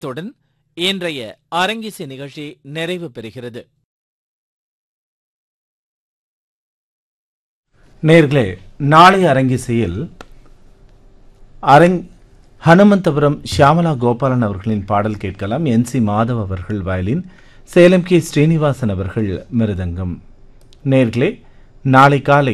இத்துடன் இன்றைய அரங்கிசை நிகழ்ச்சி நிறைவு பெறுகிறது நேர்களே நாளை அரங்கிசையில் அரங் ஹனுமந்தபுரம் ஷியாமலா கோபாலன் அவர்களின் பாடல் கேட்கலாம் என் சி மாதவ் அவர்கள் வயலின் சேலம் கே ஸ்ரீனிவாசன் அவர்கள் மிருதங்கம் நேர்களே நாளை காலை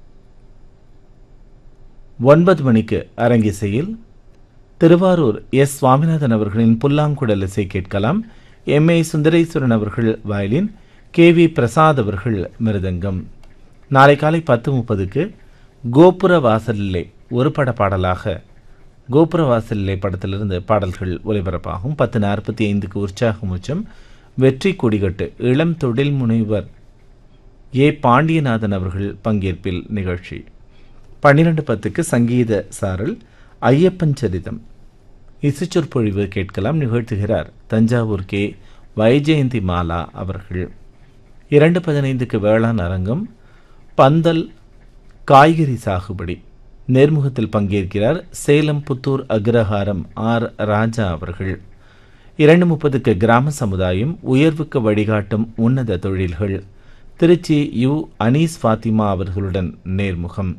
ஒன்பது மணிக்கு அரங்கிசையில் திருவாரூர் எஸ் சுவாமிநாதன் அவர்களின் புல்லாங்குழல் இசை கேட்கலாம் எம் ஏ சுந்தரேஸ்வரன் அவர்கள் வயலின் கே வி பிரசாத் அவர்கள் மிருதங்கம் நாளை காலை பத்து முப்பதுக்கு கோபுர வாசலிலே ஒரு பட பாடலாக கோபுர வாசலிலே படத்திலிருந்து பாடல்கள் ஒலிபரப்பாகும் பத்து நாற்பத்தி ஐந்துக்கு உற்சாகம் உச்சம் வெற்றி கொடிகட்டு இளம் தொழில் முனைவர் ஏ பாண்டியநாதன் அவர்கள் பங்கேற்பில் நிகழ்ச்சி பன்னிரண்டு பத்துக்கு சங்கீத சாரல் ஐயப்பன் சரிதம் இசைச்சொற்பொழிவு கேட்கலாம் நிகழ்த்துகிறார் தஞ்சாவூர் கே வைஜெயந்தி மாலா அவர்கள் இரண்டு பதினைந்துக்கு வேளாண் அரங்கம் பந்தல் காய்கறி சாகுபடி நேர்முகத்தில் பங்கேற்கிறார் சேலம் புத்தூர் அக்ரஹாரம் ஆர் ராஜா அவர்கள் இரண்டு முப்பதுக்கு கிராம சமுதாயம் உயர்வுக்கு வழிகாட்டும் உன்னத தொழில்கள் திருச்சி யு அனீஸ் ஃபாத்திமா அவர்களுடன் நேர்முகம்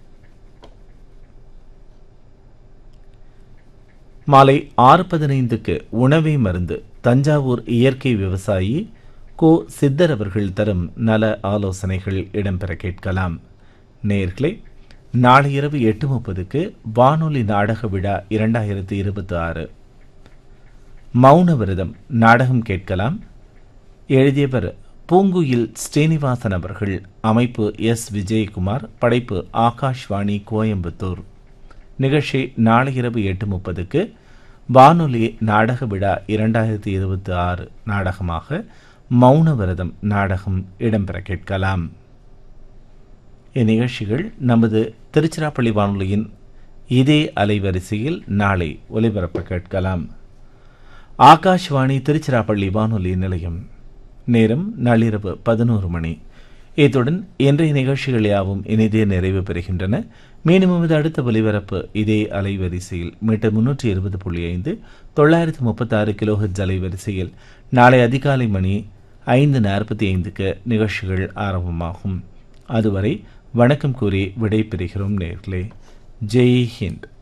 மாலை ஆறு பதினைந்துக்கு உணவே மருந்து தஞ்சாவூர் இயற்கை விவசாயி கோ சித்தர் அவர்கள் தரும் நல ஆலோசனைகள் இடம்பெற கேட்கலாம் நேர்களே நாளை இரவு எட்டு முப்பதுக்கு வானொலி நாடக விழா இரண்டாயிரத்தி இருபத்தி ஆறு மௌன விரதம் நாடகம் கேட்கலாம் எழுதியவர் பூங்குயில் ஸ்ரீனிவாசன் அவர்கள் அமைப்பு எஸ் விஜயகுமார் படைப்பு ஆகாஷ்வாணி கோயம்புத்தூர் நிகழ்ச்சி நாளை இரவு எட்டு முப்பதுக்கு வானொலி நாடக விழா இரண்டாயிரத்தி இருபத்தி ஆறு நாடகமாக மௌன விரதம் நாடகம் இடம்பெற கேட்கலாம் இந்நிகழ்ச்சிகள் நமது திருச்சிராப்பள்ளி வானொலியின் இதே அலைவரிசையில் நாளை ஒலிபரப்ப கேட்கலாம் ஆகாஷ்வாணி திருச்சிராப்பள்ளி வானொலி நிலையம் நேரம் நள்ளிரவு பதினோரு மணி இத்துடன் இன்றைய நிகழ்ச்சிகள் யாவும் இனிதே நிறைவு பெறுகின்றன மீண்டும் நமது அடுத்த ஒலிபரப்பு இதே அலைவரிசையில் மீட்டர் முன்னூற்றி இருபது புள்ளி ஐந்து தொள்ளாயிரத்து முப்பத்தாறு கிலோஹெட்ஸ் அலைவரிசையில் நாளை அதிகாலை மணி ஐந்து நாற்பத்தி ஐந்துக்கு நிகழ்ச்சிகள் ஆரம்பமாகும் அதுவரை வணக்கம் கூறி விடை பெறுகிறோம் நேர்களே ஜெய் ஹிந்த்